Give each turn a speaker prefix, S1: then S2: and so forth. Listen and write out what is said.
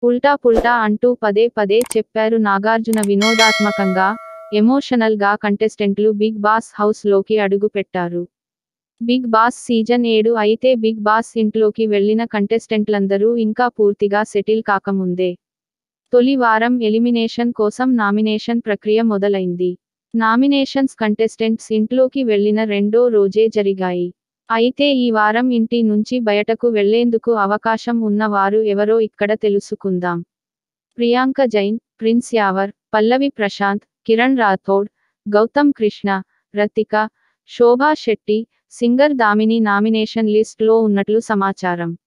S1: ఉల్టా పుల్టా అంటూ పదే పదే చెప్పారు నాగార్జున వినోదాత్మకంగా ఎమోషనల్ గా కంటెస్టెంట్లు బిగ్ బాస్ హౌస్ లోకి అడుగు పెట్టారు బిగ్ బాస్ సీజన్ ఏడు అయితే బిగ్ బాస్ ఇంట్లోకి వెళ్లిన కంటెస్టెంట్లందరూ ఇంకా పూర్తిగా సెటిల్ కాకముందే తొలి వారం ఎలిమినేషన్ కోసం నామినేషన్ ప్రక్రియ మొదలైంది నామినేషన్స్ కంటెస్టెంట్స్ ఇంట్లోకి వెళ్లిన రెండో రోజే జరిగాయి అయితే ఈ వారం ఇంటి నుంచి బయటకు వెళ్లేందుకు అవకాశం ఉన్న వారు ఎవరో ఇక్కడ తెలుసుకుందాం Priyanka Jain Prince Yawar Pallavi Prashanth Kiran Rathod Gautham Krishna Rathika Shobha Shetty singer Damini nomination list లో ఉన్నట్లు సమాచారం